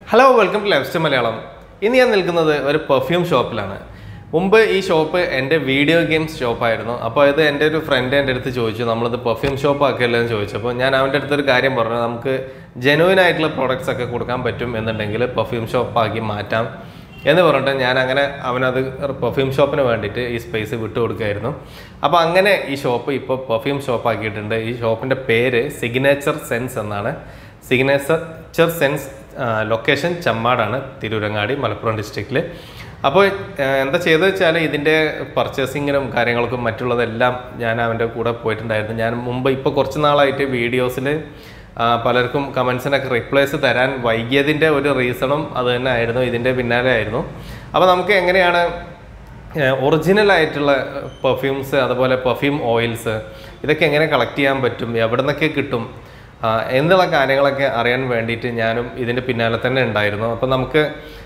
hello welcome to left Malayalam ഇന്ന് ഞാൻ നിൽക്കുന്നത് ഒരു പെർഫ്യൂം ഷോപ്പിലാണ് മുമ്പ് ഈ ഷോപ്പ് എൻ്റെ വീഡിയോ ഗെയിംസ് ഷോപ്പായിരുന്നു അപ്പോൾ ഇത് എൻ്റെ ഒരു ഫ്രണ്ട് എൻ്റെ അടുത്ത് ചോദിച്ചു നമ്മളിത് പെർഫ്യൂം ഷോപ്പ് ആക്കിയല്ലോ എന്ന് ചോദിച്ചപ്പോൾ ഞാൻ അവൻ്റെ അടുത്തൊരു കാര്യം പറഞ്ഞു നമുക്ക് ജെനുവിൻ ആയിട്ടുള്ള പ്രോഡക്റ്റ്സ് ഒക്കെ കൊടുക്കാൻ പറ്റും എന്നുണ്ടെങ്കിൽ പെർഫ്യൂം ഷോപ്പാക്കി മാറ്റാം എന്ന് പറഞ്ഞിട്ട് ഞാൻ അങ്ങനെ അവനത് പെർഫ്യൂം ഷോപ്പിന് വേണ്ടിയിട്ട് ഈ സ്പേസ് വിട്ടു കൊടുക്കുകയായിരുന്നു അപ്പോൾ അങ്ങനെ ഈ ഷോപ്പ് ഇപ്പോൾ പെർഫ്യൂം ഷോപ്പ് ആക്കിയിട്ടുണ്ട് ഈ ഷോപ്പിൻ്റെ പേര് സിഗ്നേച്ചർ സെൻസ് എന്നാണ് സിഗ്നേച്ചർ സെൻസ് ലൊക്കേഷൻ ചമ്മാടാണ് തിരൂരങ്ങാടി മലപ്പുറം ഡിസ്ട്രിക്റ്റിൽ അപ്പോൾ എന്താ ചെയ്തത് വെച്ചാൽ ഇതിൻ്റെ പർച്ചേസിങ്ങിനും കാര്യങ്ങൾക്കും മറ്റുള്ളതെല്ലാം ഞാൻ അവൻ്റെ കൂടെ പോയിട്ടുണ്ടായിരുന്നു ഞാൻ മുമ്പ് ഇപ്പോൾ കുറച്ച് നാളായിട്ട് വീഡിയോസിൽ പലർക്കും കമൻസിനൊക്കെ റിപ്ലൈസ് തരാൻ വൈകിയതിൻ്റെ ഒരു റീസണും അത് തന്നെ ആയിരുന്നു ഇതിൻ്റെ പിന്നാലെ ആയിരുന്നു അപ്പോൾ നമുക്ക് എങ്ങനെയാണ് ഒറിജിനൽ ആയിട്ടുള്ള പെർഫ്യൂംസ് അതുപോലെ പെർഫ്യൂം ഓയിൽസ് ഇതൊക്കെ എങ്ങനെ കളക്ട് ചെയ്യാൻ പറ്റും എവിടെ നിന്നൊക്കെ കിട്ടും ആ, എന്നുള്ള കാര്യങ്ങളൊക്കെ അറിയാൻ വേണ്ടിയിട്ട് ഞാനും ഇതിൻ്റെ പിന്നാലെ തന്നെ ഉണ്ടായിരുന്നു അപ്പോൾ നമുക്ക്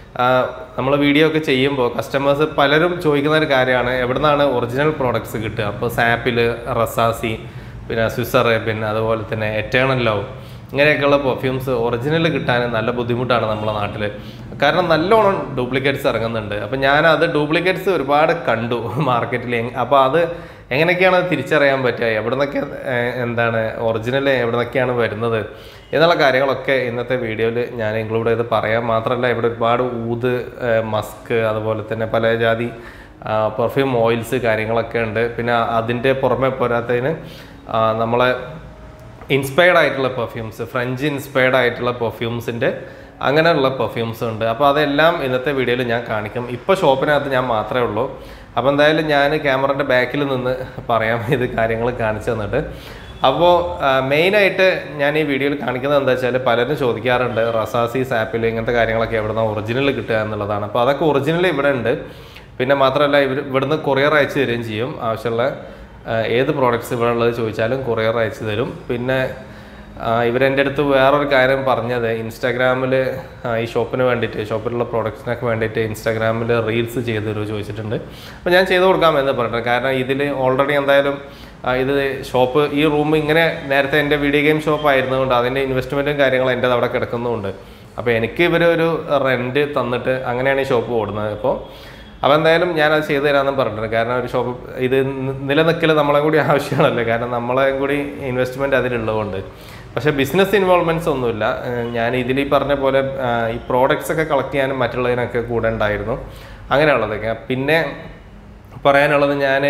നമ്മൾ വീഡിയോ ഒക്കെ ചെയ്യുമ്പോൾ കസ്റ്റമേഴ്സ് പലരും ചോദിക്കുന്ന ഒരു കാര്യമാണ് എവിടെ നിന്നാണ് ഒറിജിനൽ പ്രോഡക്ട്സ് കിട്ടുക അപ്പോൾ സാപ്പിൽ റസാസി പിന്നെ സ്വിസ് അറേബ്യൻ അതുപോലെ തന്നെ എറ്റേണൽ ലവ് ഇങ്ങനെയൊക്കെയുള്ള പെർഫ്യൂംസ് ഒറിജിനൽ കിട്ടാൻ നല്ല ബുദ്ധിമുട്ടാണ് നമ്മുടെ നാട്ടിൽ കാരണം നല്ലോണം ഡ്യൂപ്ലിക്കേറ്റ്സ് ഇറങ്ങുന്നുണ്ട് അപ്പം ഞാൻ അത് ഡ്യൂപ്ലിക്കേറ്റ്സ് ഒരുപാട് കണ്ടു മാർക്കറ്റിൽ അപ്പോൾ അത് എങ്ങനെയൊക്കെയാണ് അത് തിരിച്ചറിയാൻ പറ്റുക എവിടെ നിന്നൊക്കെ ഏഹ്, എന്താണ് ഒറിജിനൽ എവിടെ നിന്നൊക്കെയാണ് വരുന്നത് എന്നുള്ള കാര്യങ്ങളൊക്കെ ഇന്നത്തെ വീഡിയോയിൽ ഞാൻ ഇൻക്ലൂഡ് ചെയ്ത് പറയാം മാത്രമല്ല ഇവിടെ ഒരുപാട് ഊത് ഏഹ്, മസ്ക് അതുപോലെ തന്നെ പല ജാതി പെർഫ്യൂം ഓയിൽസ് കാര്യങ്ങളൊക്കെ ഉണ്ട് പിന്നെ അതിൻ്റെ പുറമെ പോരാത്തതിന് ആ, നമ്മളെ ഇൻസ്പയർഡ് ആയിട്ടുള്ള പെർഫ്യൂംസ് ഫ്രഞ്ച് ഇൻസ്പയർഡ് ആയിട്ടുള്ള പെർഫ്യൂംസിൻ്റെ അങ്ങനെയുള്ള പെർഫ്യൂംസ് ഉണ്ട് അപ്പോൾ അതെല്ലാം ഇന്നത്തെ വീഡിയോയിൽ ഞാൻ കാണിക്കും ഇപ്പോൾ ഷോപ്പിനകത്ത് ഞാൻ മാത്രമേ ഉള്ളൂ അപ്പോൾ എന്തായാലും ഞാൻ ക്യാമറയുടെ ബാക്കിൽ നിന്ന് പറയാം ഇത് കാര്യങ്ങൾ കാണിച്ചു തന്നിട്ട് അപ്പോൾ മെയിനായിട്ട് ഞാൻ ഈ വീഡിയോയിൽ കാണിക്കുന്നത് എന്താ വെച്ചാൽ പലരും ചോദിക്കാറുണ്ട് റസാസി സാപ്പിൽ ഇങ്ങനത്തെ കാര്യങ്ങളൊക്കെ എവിടെ നിന്നാണ് ഒറിജിനൽ കിട്ടുക എന്നുള്ളതാണ് അപ്പോൾ അതൊക്കെ ഒറിജിനൽ ഇവിടെ ഉണ്ട് പിന്നെ മാത്രമല്ല ഇവർ ഇവിടുന്ന് കൊറിയർ അയച്ചു തരികയും ചെയ്യും ആവശ്യമുള്ള ആ, ഏത് പ്രോഡക്റ്റ്സ് ഇവിടെ ഉള്ളത് ചോദിച്ചാലും കൊറിയർ അയച്ചു തരും പിന്നെ ആ, ഇവരെൻ്റെ അടുത്ത് വേറൊരു കാര്യം പറഞ്ഞത് ഇൻസ്റ്റാഗ്രാമിൽ ഈ ഷോപ്പിന് വേണ്ടിയിട്ട് ഷോപ്പിലുള്ള പ്രോഡക്റ്റ്സിനൊക്കെ വേണ്ടിയിട്ട് ഇൻസ്റ്റാഗ്രാമിൽ റീൽസ് ചെയ്ത് തരുമോ ചോദിച്ചിട്ടുണ്ട് അപ്പോൾ ഞാൻ ചെയ്ത് കൊടുക്കാമെന്ന് പറഞ്ഞിട്ടുണ്ട് കാരണം ഇതിൽ ഓൾറെഡി എന്തായാലും ആ, ഇത് ഷോപ്പ് ഈ റൂം ഇങ്ങനെ നേരത്തെ എൻ്റെ വീഡിയോ ഗെയിം ഷോപ്പ് ആയിരുന്നതുകൊണ്ട് അതിൻ്റെ ഇൻവെസ്റ്റ്മെൻറ്റും കാര്യങ്ങളും എൻ്റെ അവിടെ കിടക്കുന്നുമുണ്ട് അപ്പോൾ എനിക്ക് ഇവർ ഒരു റെൻറ്റ് തന്നിട്ട് അങ്ങനെയാണ് ഈ ഷോപ്പ് ഓടുന്നത് അപ്പോൾ അപ്പോൾ എന്തായാലും ഞാനത് ചെയ്തു തരാമെന്ന് പറഞ്ഞിട്ടുണ്ട് കാരണം ഒരു ഷോപ്പ് ഇത് നി- നിലനിൽക്കൽ നമ്മളെ കൂടി ആവശ്യമാണല്ലോ കാരണം നമ്മളെ കൂടി ഇൻവെസ്റ്റ്മെൻറ്റ് അതിലുള്ളതുകൊണ്ട് പക്ഷേ ബിസിനസ് ഇൻവോൾവ്മെൻറ്റ്സ് ഒന്നുമില്ല ഏഹ് ഞാൻ ഇതിൽ ഈ പറഞ്ഞ പോലെ ആഹ് ഈ പ്രോഡക്റ്റ്സ് ഒക്കെ കളക്ട് ചെയ്യാനും മറ്റുള്ളതിനൊക്കെ കൂടെ ഉണ്ടായിരുന്നു അങ്ങനെയുള്ളതൊക്കെ പിന്നെ പറയാനുള്ളത് ഞാൻ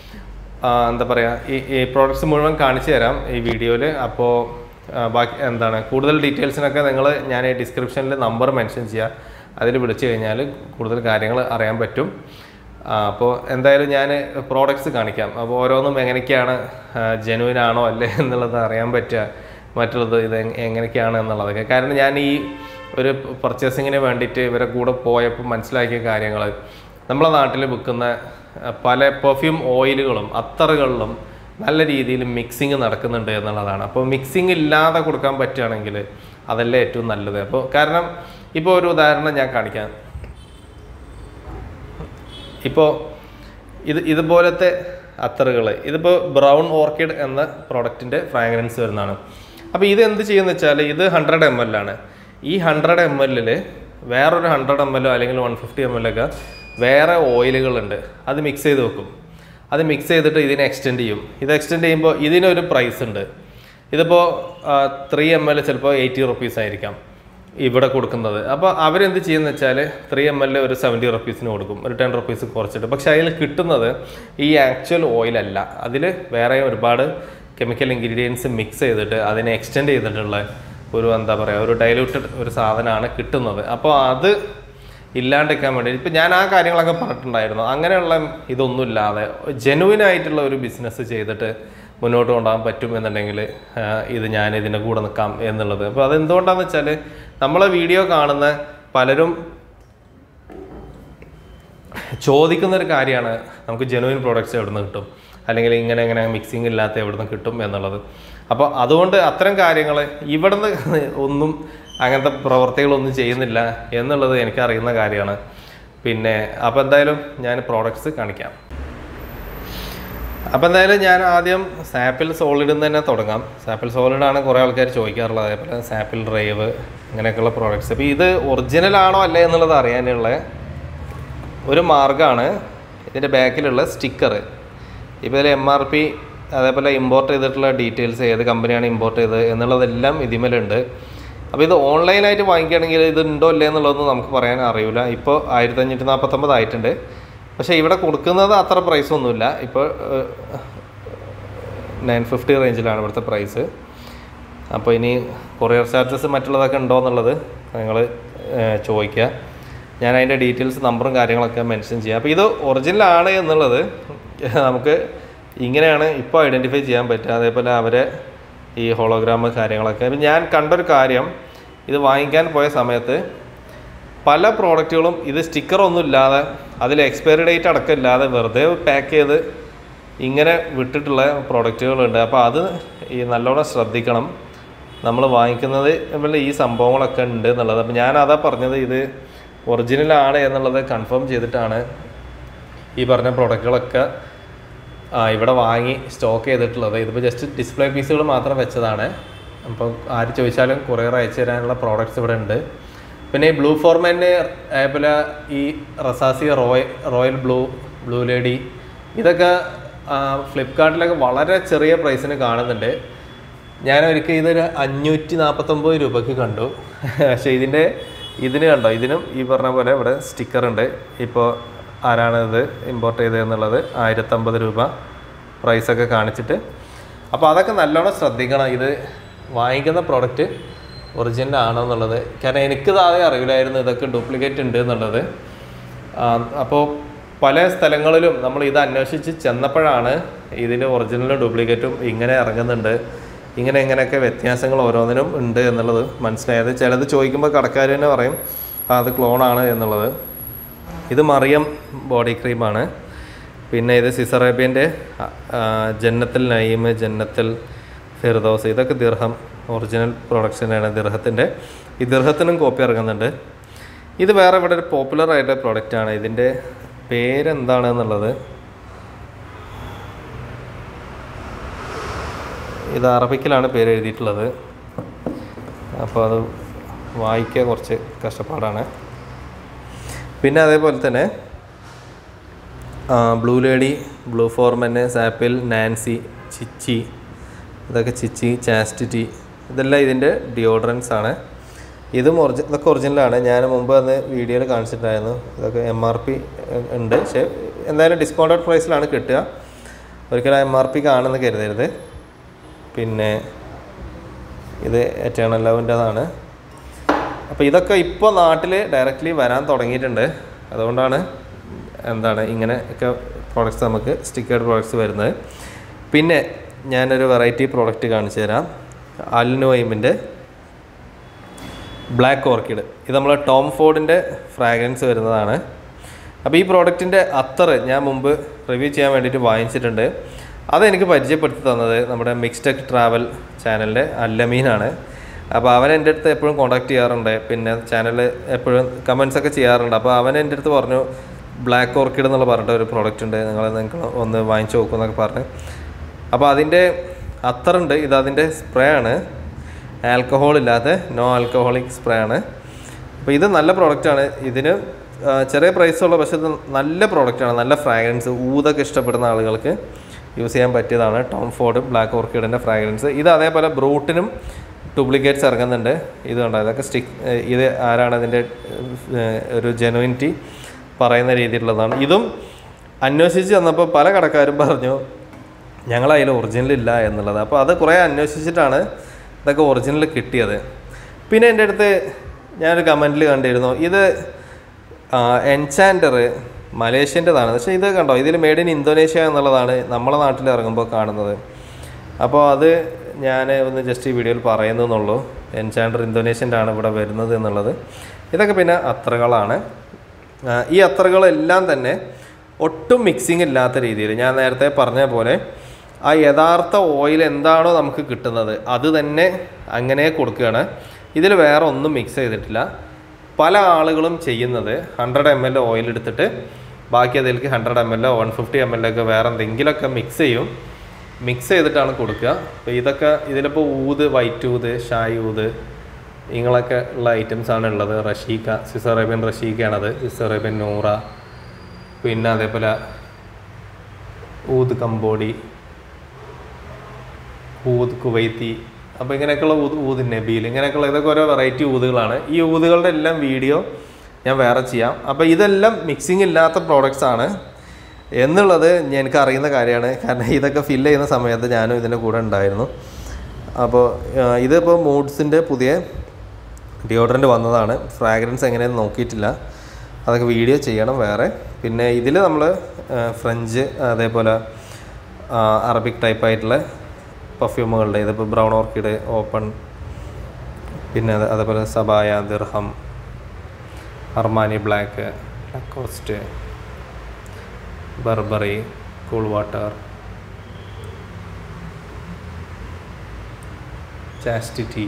എന്താ പറയുക ഈ ഈ പ്രോഡക്റ്റ്സ് മുഴുവൻ കാണിച്ചു തരാം ഈ വീഡിയോയിൽ അപ്പോൾ ബാക്കി എന്താണ് കൂടുതൽ ഡീറ്റെയിൽസിനൊക്കെ നിങ്ങൾ ഞാൻ ഈ ഡിസ്ക്രിപ്ഷനിൽ നമ്പർ മെൻഷൻ ചെയ്യുക അതിൽ വിളിച്ചു കഴിഞ്ഞാൽ കൂടുതൽ കാര്യങ്ങൾ അറിയാൻ പറ്റും ആ, അപ്പോൾ എന്തായാലും ഞാൻ പ്രോഡക്റ്റ്സ് കാണിക്കാം അപ്പോൾ ഓരോന്നും എങ്ങനെയൊക്കെയാണ് ജെനുവിൻ ആണോ അല്ലേ എന്നുള്ളത് അറിയാൻ പറ്റുക മറ്റുള്ളത് ഇത് എങ് എങ്ങനെയൊക്കെയാണ് എന്നുള്ളതൊക്കെ കാരണം ഞാൻ ഈ ഒരു പർച്ചേസിങ്ങിന് വേണ്ടിയിട്ട് ഇവരെ കൂടെ പോയപ്പോൾ മനസ്സിലാക്കിയ കാര്യങ്ങൾ നമ്മളെ നാട്ടിൽ വിൽക്കുന്ന ആ, പല പെർഫ്യൂം ഓയിലുകളും അത്തറുകളിലും നല്ല രീതിയിൽ മിക്സിങ് നടക്കുന്നുണ്ട് എന്നുള്ളതാണ് അപ്പോൾ മിക്സിങ് ഇല്ലാതെ കൊടുക്കാൻ പറ്റുകയാണെങ്കിൽ അതല്ലേ ഏറ്റവും നല്ലത് അപ്പോൾ കാരണം ഇപ്പോൾ ഒരു ഉദാഹരണം ഞാൻ കാണിക്കാം ഇപ്പോൾ ഇത് ഇതുപോലത്തെ അത്തറുകൾ ഇതിപ്പോൾ ബ്രൗൺ ഓർക്കിഡ് എന്ന പ്രോഡക്റ്റിൻ്റെ ഫ്രാഗ്രൻസ് വരുന്നതാണ് അപ്പോൾ ഇത് എന്ത് ചെയ്യുമെന്ന് വെച്ചാൽ ഇത് ഹൺഡ്രഡ് എം എൽ ആണ് ഈ ഹൺഡ്രഡ് എം എല്ലിൽ വേറൊരു ഹൺഡ്രഡ് എം എല്ലോ അല്ലെങ്കിൽ വൺ ഫിഫ്റ്റി എം എല്ലൊക്കെ വേറെ ഓയിലുകളുണ്ട് അത് മിക്സ് ചെയ്ത് വെക്കും അത് മിക്സ് ചെയ്തിട്ട് ഇതിനെ എക്സ്റ്റെൻഡ് ചെയ്യും ഇത് എക്സ്റ്റെൻഡ് ചെയ്യുമ്പോൾ ഇതിനൊരു പ്രൈസ് ഉണ്ട് ഇതിപ്പോൾ ത്രീ എം എൽ ചിലപ്പോൾ എയ്റ്റി റുപ്പീസ് ആയിരിക്കാം ഇവിടെ കൊടുക്കുന്നത് അപ്പോൾ അവരെന്ത് ചെയ്യുന്ന വെച്ചാൽ ത്രീ എം എൽ ഒരു സെവൻറ്റി റുപ്പീസിന് കൊടുക്കും ഒരു ടെൻ റുപ്പീസ് കുറച്ചിട്ട് പക്ഷേ അതിൽ കിട്ടുന്നത് ഈ ആക്ച്വൽ ഓയിലല്ല അതിൽ വേറെ ഒരുപാട് കെമിക്കൽ ഇൻഗ്രീഡിയൻസ് മിക്സ് ചെയ്തിട്ട് അതിനെ എക്സ്റ്റെൻഡ് ചെയ്തിട്ടുള്ള ഒരു എന്താ പറയുക ഒരു ഡൈലൂട്ടഡ് ഒരു സാധനമാണ് കിട്ടുന്നത് അപ്പോൾ അത് ഇല്ലാണ്ടിരിക്കാൻ വേണ്ടി ഇപ്പം ഞാൻ ആ കാര്യങ്ങളൊക്കെ പറഞ്ഞിട്ടുണ്ടായിരുന്നു അങ്ങനെയുള്ള ഇതൊന്നും ഇല്ലാതെ ജെനുവിൻ ആയിട്ടുള്ള ഒരു ബിസിനസ് ചെയ്തിട്ട് മുന്നോട്ട് കൊണ്ടുപോകാൻ പറ്റും എന്നുണ്ടെങ്കിൽ ആ, ഇത് ഞാൻ ഇതിൻ്റെ കൂടെ നിൽക്കാം എന്നുള്ളത് അപ്പോൾ അതെന്തുകൊണ്ടാണെന്ന് വെച്ചാൽ നമ്മളെ വീഡിയോ കാണുന്ന പലരും ചോദിക്കുന്ന ഒരു കാര്യമാണ് നമുക്ക് ജെനുവിൻ പ്രോഡക്റ്റ്സ് എവിടെ നിന്ന് കിട്ടും അല്ലെങ്കിൽ ഇങ്ങനെ ഇങ്ങനെ മിക്സിംഗ് ഇല്ലാത്ത എവിടെ നിന്ന് കിട്ടും എന്നുള്ളത് അപ്പോൾ അതുകൊണ്ട് അത്തരം കാര്യങ്ങൾ ഇവിടുന്ന് ഒന്നും അങ്ങനത്തെ പ്രവർത്തികളൊന്നും ചെയ്യുന്നില്ല എന്നുള്ളത് എനിക്കറിയുന്ന കാര്യമാണ് പിന്നെ അപ്പോൾ എന്തായാലും ഞാൻ പ്രോഡക്റ്റ്സ് കാണിക്കാം അപ്പോൾ എന്തായാലും ഞാൻ ആദ്യം സാപ്പിൾ സോളിഡിൽ നിന്ന് തന്നെ തുടങ്ങാം സാപ്പിൾ സോളിഡാണ് കുറേ ആൾക്കാർ ചോദിക്കാറുള്ളത് അതേപോലെ സാപ്പിൾ ഡ്രൈവ് അങ്ങനെയൊക്കെയുള്ള പ്രോഡക്റ്റ്സ് അപ്പോൾ ഇത് ഒറിജിനൽ ആണോ അല്ലേ എന്നുള്ളത് അറിയാനുള്ള ഒരു മാർഗ്ഗമാണ് ഇതിൻ്റെ ബാക്കിലുള്ള സ്റ്റിക്കർ ഇപ്പോൾ ഇതിൽ എം ആർ പി അതേപോലെ ഇമ്പോർട്ട് ചെയ്തിട്ടുള്ള ഡീറ്റെയിൽസ് ഏത് കമ്പനിയാണ് ഇമ്പോർട്ട് ചെയ്തത് എന്നുള്ളതെല്ലാം ഇതിമേലുണ്ട് അപ്പോൾ ഇത് ഓൺലൈനായിട്ട് വാങ്ങിക്കുകയാണെങ്കിൽ ഇത് ഉണ്ടോ ഇല്ലേ എന്നുള്ളതൊന്നും നമുക്ക് പറയാൻ അറിയില്ല ഇപ്പോൾ ആയിരത്തി അഞ്ഞൂറ്റി നാൽപ്പത്തൊമ്പത് ആയിട്ടുണ്ട് പക്ഷേ ഇവിടെ കൊടുക്കുന്നത് അത്ര പ്രൈസ് ഒന്നുമില്ല ഇപ്പോൾ നയൻ ഫിഫ്റ്റി റേഞ്ചിലാണ് ഇവിടുത്തെ പ്രൈസ് അപ്പോൾ ഇനി കൊറിയർ ചാർജസ് മറ്റുള്ളതൊക്കെ ഉണ്ടോ എന്നുള്ളത് നിങ്ങൾ ചോദിക്കുക ഞാൻ അതിൻ്റെ ഡീറ്റെയിൽസ് നമ്പറും കാര്യങ്ങളൊക്കെ മെൻഷൻ ചെയ്യാം അപ്പോൾ ഇത് ഒറിജിനൽ ആണ് എന്നുള്ളത് നമുക്ക് ഇങ്ങനെയാണ് ഇപ്പോൾ ഐഡൻറ്റിഫൈ ചെയ്യാൻ പറ്റുക അതേപോലെ അവരെ ഈ ഹോളോഗ്രാം കാര്യങ്ങളൊക്കെ അപ്പം ഞാൻ കണ്ടൊരു കാര്യം ഇത് വാങ്ങിക്കാൻ പോയ സമയത്ത് പല പ്രോഡക്റ്റുകളും ഇത് സ്റ്റിക്കറൊന്നും ഇല്ലാതെ അതിൽ എക്സ്പയറി ഡേറ്റ് അടക്കം ഇല്ലാതെ വെറുതെ പാക്ക് ചെയ്ത് ഇങ്ങനെ വിട്ടിട്ടുള്ള പ്രോഡക്റ്റുകളുണ്ട് അപ്പോൾ അത് ഈ നല്ലോണം ശ്രദ്ധിക്കണം നമ്മൾ വാങ്ങിക്കുന്നത് പോലെ ഈ സംഭവങ്ങളൊക്കെ ഉണ്ട് എന്നുള്ളത് അപ്പോൾ ഞാൻ അതാ പറഞ്ഞത് ഇത് ഒറിജിനൽ ആണ് എന്നുള്ളത് കൺഫേം ചെയ്തിട്ടാണ് ഈ പറഞ്ഞ പ്രോഡക്റ്റുകളൊക്കെ ആ, ഇവിടെ വാങ്ങി സ്റ്റോക്ക് ചെയ്തിട്ടുള്ളത് ഇതിപ്പോൾ ജസ്റ്റ് ഡിസ്പ്ലേ പീസുകൾ മാത്രം വെച്ചതാണ് അപ്പം ആര് ചോദിച്ചാലും കൊറിയർ അയച്ചു തരാനുള്ള പ്രോഡക്റ്റ്സ് ഇവിടെ ഉണ്ട് പിന്നെ ഈ ബ്ലൂ ഫോർമാൻ്റെ അതേപോലെ ഈ Rasasi roy royal blue blue lady ഇതൊക്കെ ഫ്ലിപ്കാർട്ടിലൊക്കെ വളരെ ചെറിയ പ്രൈസിന് കാണുന്നുണ്ട് ഞാൻ ഒരിക്കൽ ഇതൊരു അഞ്ഞൂറ്റി നാൽപ്പത്തൊമ്പത് രൂപയ്ക്ക് കണ്ടു പക്ഷേ ഇതിൻ്റെ ഇതിന് കണ്ടോ ഇതിനും ഈ പറഞ്ഞ പോലെ ഇവിടെ സ്റ്റിക്കർ ഉണ്ട് ഇപ്പോൾ ആരാണ് ഇത് ഇമ്പോർട്ട് ചെയ്തത് എന്നുള്ളത് ആയിരത്തമ്പത് രൂപ പ്രൈസൊക്കെ കാണിച്ചിട്ട് അപ്പോൾ അതൊക്കെ നല്ലോണം ശ്രദ്ധിക്കണം ഇത് വാങ്ങിക്കുന്ന പ്രോഡക്റ്റ് ഒറിജിനൽ ആണോ എന്നുള്ളത് കാരണം എനിക്കിത് ആദ്യം അറിയില്ലായിരുന്നു ഇതൊക്കെ ഡ്യൂപ്ലിക്കേറ്റ് ഉണ്ട് എന്നുള്ളത് അപ്പോൾ പല സ്ഥലങ്ങളിലും നമ്മൾ ഇത് അന്വേഷിച്ച് ചെന്നപ്പോഴാണ് ഇതിന് ഒറിജിനലും ഡ്യൂപ്ലിക്കേറ്റും ഇങ്ങനെ ഇറങ്ങുന്നുണ്ട് ഇങ്ങനെ ഇങ്ങനെയൊക്കെ വ്യത്യാസങ്ങൾ ഓരോന്നിനും ഉണ്ട് എന്നുള്ളത് മനസ്സിലായത് ചിലത് ചോദിക്കുമ്പോൾ കടക്കാർ തന്നെ പറയും ആ അത് ക്ലോണാണ് എന്നുള്ളത് ഇത് മറിയം ബോഡി ക്രീമാണ് പിന്നെ ഇത് സിസറേബിയൻ്റെ ജന്നത്തിൽ നയീം ജന്നത്തിൽ ഫിർദോസ് ഇതൊക്കെ ദിർഹം ഒറിജിനൽ പ്രൊഡക്ഷനാണ് ദിർഹത്തിൻ്റെ ഈ ദിർഹത്തിനും കോപ്പി ഇറങ്ങുന്നുണ്ട് ഇത് വേറെ ഇവിടെ ഒരു പോപ്പുലർ ആയിട്ടുള്ള പ്രൊഡക്റ്റാണ് ഇതിൻ്റെ പേരെന്താണ് എന്നുള്ളത് ഇത് അറബിക്കിലാണ് പേര് എഴുതിയിട്ടുള്ളത് അപ്പോൾ അത് വായിക്കാൻ കുറച്ച് കഷ്ടപ്പാടാണ് പിന്നെ അതേപോലെ തന്നെ ബ്ലൂ ലേഡി ബ്ലൂ ഫോർമന് സാപ്പിൽ നാൻസി ചിച്ചി ഇതൊക്കെ ചിച്ചി ചാസ്റ്റിറ്റി ഇതെല്ലാം ഇതിൻ്റെ ഡിയോഡ്രൻസ് ആണ് ഇതും ഒറിജി ഇതൊക്കെ ഒറിജിനലാണ് ഞാൻ മുമ്പ് അന്ന് വീഡിയോയിൽ കാണിച്ചിട്ടുണ്ടായിരുന്നു ഇതൊക്കെ എം ആർ പി ഉണ്ട് പക്ഷേ എന്തായാലും ഡിസ്കൗണ്ടഡ് പ്രൈസിലാണ് കിട്ടുക ഒരിക്കലും എം ആർ പി കാണുമെന്ന് കരുതരുത് പിന്നെ ഇത് എറ്റേണൽ ലവിൻ്റെതാണ് അപ്പോൾ ഇതൊക്കെ ഇപ്പോൾ നാട്ടിൽ ഡയറക്റ്റ്ലി വരാൻ തുടങ്ങിയിട്ടുണ്ട് അതുകൊണ്ടാണ് എന്താണ് ഇങ്ങനെ ഒക്കെ പ്രോഡക്റ്റ്സ് നമുക്ക് സ്റ്റിക്കേർഡ് പ്രോഡക്റ്റ്സ് വരുന്നത് പിന്നെ ഞാനൊരു വെറൈറ്റി പ്രോഡക്റ്റ് കാണിച്ചു തരാം അൽനോയിമിൻ്റെ ബ്ലാക്ക് ഓർക്കിഡ് ഇത് നമ്മൾ ടോം ഫോർഡിൻ്റെ ഫ്രാഗ്രൻസ് വരുന്നതാണ് അപ്പോൾ ഈ പ്രോഡക്റ്റിൻ്റെ അത്തറ് ഞാൻ മുമ്പ് റിവ്യൂ ചെയ്യാൻ വേണ്ടിയിട്ട് വാങ്ങിച്ചിട്ടുണ്ട് അതെനിക്ക് പരിചയപ്പെടുത്തി തന്നത് നമ്മുടെ മിക്സ്ടെക് ട്രാവൽ ചാനലിൻ്റെ അല്ലമീനാണ് അപ്പോൾ അവൻ എൻ്റെ അടുത്ത് എപ്പോഴും കോൺടാക്ട് ചെയ്യാറുണ്ട് പിന്നെ ചാനൽ എപ്പോഴും കമൻസ് ഒക്കെ ചെയ്യാറുണ്ട് അപ്പോൾ അവൻ എൻ്റെ അടുത്ത് പറഞ്ഞു ബ്ലാക്ക് ഓർക്കിഡ് എന്നുള്ള പറഞ്ഞിട്ട് ഒരു പ്രോഡക്റ്റ് ഉണ്ട് നിങ്ങൾ നിങ്ങൾ ഒന്ന് വാങ്ങിച്ചു നോക്കും എന്നൊക്കെ പറഞ്ഞ് അപ്പോൾ അതിൻ്റെ അത്തറുണ്ട് ഇത് അതിൻ്റെ സ്പ്രേ ആണ് ആൽക്കഹോൾ ഇല്ലാത്ത നോ ആൽക്കഹോളിക് സ്പ്രേ ആണ് അപ്പോൾ ഇത് നല്ല പ്രോഡക്റ്റാണ് ഇതിന് ആ, ചെറിയ പ്രൈസ് ഉള്ള പക്ഷേ ഇത് നല്ല പ്രോഡക്റ്റാണ് നല്ല ഫ്രാഗ്രൻസ് ഊതൊക്കെ ഇഷ്ടപ്പെടുന്ന ആളുകൾക്ക് യൂസ് ചെയ്യാൻ പറ്റിയതാണ് ടോം ഫോർഡ് ബ്ലാക്ക് ഓർക്കിഡിൻ്റെ ഫ്രാഗ്രൻസ് ഇത് അതേപോലെ ബ്രൂട്ടിനും ഡ്യൂപ്ലിക്കേറ്റ്സ് ഇറങ്ങുന്നുണ്ട് ഇത് കണ്ടോ ഇതൊക്കെ സ്റ്റിക്ക് ഇത് ആരാണ് ഇതിൻ്റെ ഏഹ്, ഒരു ജെനുവിനിറ്റി പറയുന്ന രീതിയിലുള്ളതാണ് ഇതും അന്വേഷിച്ച് ചെന്നപ്പോൾ പല കടക്കാരും പറഞ്ഞു ഞങ്ങൾ അതിൽ ഒറിജിനൽ ഇല്ല എന്നുള്ളത് അപ്പോൾ അത് കുറേ അന്വേഷിച്ചിട്ടാണ് ഇതൊക്കെ ഒറിജിനൽ കിട്ടിയത് പിന്നെ എൻ്റെ അടുത്ത് ഞാനൊരു കമൻറ്റിൽ കണ്ടിരുന്നു ഇത് എൻചാൻഡർ മലേഷ്യൻ്റെതാണ് പക്ഷേ ഇത് കണ്ടോ ഇതിൽ മെയ്ഡ് ഇൻ ഇന്തോനേഷ്യ എന്നുള്ളതാണ് നമ്മളെ നാട്ടിൽ ഇറങ്ങുമ്പോൾ കാണുന്നത് അപ്പോൾ അത് ഞാൻ ഒന്ന് ജസ്റ്റ് ഈ വീഡിയോയിൽ പറയുന്നതെന്നുള്ളൂ എൻചാൻഡർ ഇന്തോനേഷ്യൻ്റെ ആണ് ഇവിടെ വരുന്നത് എന്നുള്ളത് ഇതൊക്കെ പിന്നെ അത്രകളാണ് ആ, ഈ അത്രകളെല്ലാം തന്നെ ഒട്ടും മിക്സിംഗ് ഇല്ലാത്ത രീതിയിൽ ഞാൻ നേരത്തെ പറഞ്ഞ പോലെ ആ യഥാർത്ഥ ഓയിൽ എന്താണോ നമുക്ക് കിട്ടുന്നത് അത് തന്നെ അങ്ങനെ കൊടുക്കുകയാണ് ഇതിൽ വേറെ ഒന്നും മിക്സ് ചെയ്തിട്ടില്ല പല ആളുകളും ചെയ്യുന്നത് ഹൺഡ്രഡ് എം എൽ ഓയിൽ എടുത്തിട്ട് ബാക്കി അതിലേക്ക് hundred M L one fifty M L ഒക്കെ വേറെ എന്തെങ്കിലുമൊക്കെ മിക്സ് ചെയ്യും മിക്സ് ചെയ്തിട്ടാണ് കൊടുക്കുക അപ്പോൾ ഇതൊക്കെ ഇതിലിപ്പോൾ ഊത് വൈറ്റ് ഊത് ഷായ് ഊത് ഇങ്ങളൊക്കെ ഉള്ള ഐറ്റംസ് ആണ് ഉള്ളത് റഷീക്ക സിസ് അറേബ്യൻ റഷീക്കയാണത് സിസ് അറേബ്യൻ നൂറ പിന്നെ അതേപോലെ ഊത് കമ്പോഡി ഊത് കുവൈത്തി അപ്പോൾ ഇങ്ങനെയൊക്കെയുള്ള ഊത് ഊത് നബീൽ ഇങ്ങനെയൊക്കെയുള്ള ഇതൊക്കെ ഓരോ വെറൈറ്റി ഊതുകളാണ് ഈ ഊതുകളുടെ എല്ലാം വീഡിയോ ഞാൻ വേറെ ചെയ്യാം അപ്പോൾ ഇതെല്ലാം മിക്സിംഗ് ഇല്ലാത്ത പ്രോഡക്റ്റ്സ് ആണ് എന്നുള്ളത് ഞാൻ- എനിക്ക് അറിയുന്ന കാര്യമാണ് കാരണം ഇതൊക്കെ ഫില്ല് ചെയ്യുന്ന സമയത്ത് ഞാനും ഇതിൻ്റെ കൂടെ ഉണ്ടായിരുന്നു അപ്പോൾ ആ, ഇതിപ്പോൾ മൂഡ്സിൻ്റെ പുതിയ ഡിയോഡറൻറ്റ് വന്നതാണ് ഫ്രാഗ്രൻസ് എങ്ങനെയെന്ന് നോക്കിയിട്ടില്ല അതൊക്കെ വീഡിയോ ചെയ്യണം വേറെ പിന്നെ ഇതിൽ നമ്മൾ ഫ്രഞ്ച് അതേപോലെ ആ, അറബിക് ടൈപ്പ് ആയിട്ടുള്ള പെർഫ്യൂമുകളുടെ ഇതിപ്പോൾ ബ്രൗൺ ഓർക്കിഡ് ഓപ്പൺ പിന്നെ അത് അതേപോലെ സബായ ദിർഹം Armani black Lacoste Burberry cool water chastity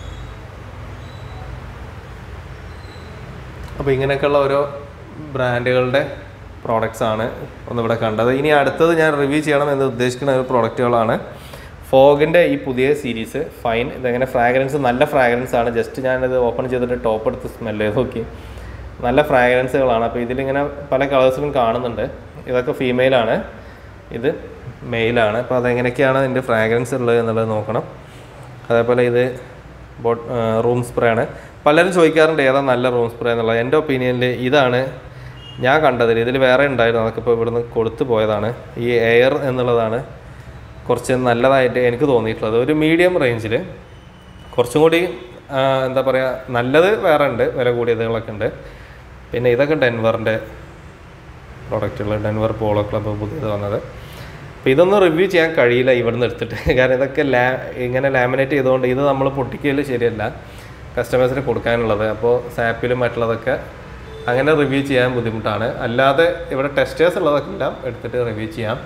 അപ്പോൾ ഇങ്ങനെയൊക്കെയുള്ള ഓരോ ബ്രാൻഡുകളുടെ പ്രോഡക്റ്റ്സ് ആണ് ഒന്നിവിടെ കണ്ടത് ഇനി അടുത്തത് ഞാൻ റിവ്യൂ ചെയ്യണം എന്ന് ഉദ്ദേശിക്കുന്ന ഒരു പ്രോഡക്റ്റുകളാണ് ഫോഗിൻ്റെ ഈ പുതിയ സീരീസ് ഫൈൻ ഇതെങ്ങനെ ഫ്രാഗ്രൻസ് നല്ല ഫ്രാഗ്രൻസ് ആണ് ജസ്റ്റ് ഞാനിത് ഓപ്പൺ ചെയ്തിട്ട് ടോപ്പ് എടുത്ത് സ്മെല്ല് ചെയ്ത് നോക്കി നല്ല ഫ്രാഗ്രൻസുകളാണ് അപ്പോൾ ഇതിലിങ്ങനെ പല കളേഴ്സിലും കാണുന്നുണ്ട് ഇതൊക്കെ ഫീമെയിലാണ് ഇത് മെയിലാണ് അപ്പോൾ അതെങ്ങനെയൊക്കെയാണ് ഇതിൻ്റെ ഫ്രാഗ്രൻസ് ഉള്ളത് എന്നുള്ളത് നോക്കണം അതേപോലെ ഇത് ബോ റൂം സ്പ്രേ ആണ് പലരും ചോദിക്കാറുണ്ട് ഏതാ നല്ല റൂം സ്പ്രേ എന്നുള്ളത് എൻ്റെ ഒപ്പീനിയനിൽ ഇതാണ് ഞാൻ കണ്ടതിൽ ഇതിൽ വേറെ ഉണ്ടായിരുന്നു അതൊക്കെ ഇപ്പോൾ ഇവിടുന്ന് കൊടുത്തു പോയതാണ് ഈ എയർ എന്നുള്ളതാണ് കുറച്ച് നല്ലതായിട്ട് എനിക്ക് തോന്നിയിട്ടുള്ളത് ഒരു മീഡിയം റേഞ്ചിൽ കുറച്ചും കൂടി ആ, എന്താ പറയുക നല്ലത് വേറെ ഉണ്ട് വില കൂടിയതുകളൊക്കെ ഉണ്ട് പിന്നെ ഇതൊക്കെ ഡെൻവറിൻ്റെ പ്രോഡക്റ്റുകൾ ഡെൻവർ പോളോ ക്ലബ്ബ് പുതിയത് വന്നത് അപ്പോൾ ഇതൊന്നും റിവ്യൂ ചെയ്യാൻ കഴിയില്ല ഇവിടുന്ന് എടുത്തിട്ട് കാരണം ഇതൊക്കെ ലാ ഇങ്ങനെ ലാമിനേറ്റ് ചെയ്തുകൊണ്ട് ഇത് നമ്മൾ പൊട്ടിക്കൽ ശരിയല്ല കസ്റ്റമേഴ്സിന് കൊടുക്കാനുള്ളത് അപ്പോൾ സാപ്പിലും മറ്റുള്ളതൊക്കെ അങ്ങനെ റിവ്യൂ ചെയ്യാൻ ബുദ്ധിമുട്ടാണ് അല്ലാതെ ഇവിടെ ടെസ്റ്റേഴ്സ് ഉള്ളതൊക്കെ എല്ലാം എടുത്തിട്ട് റിവ്യൂ ചെയ്യാം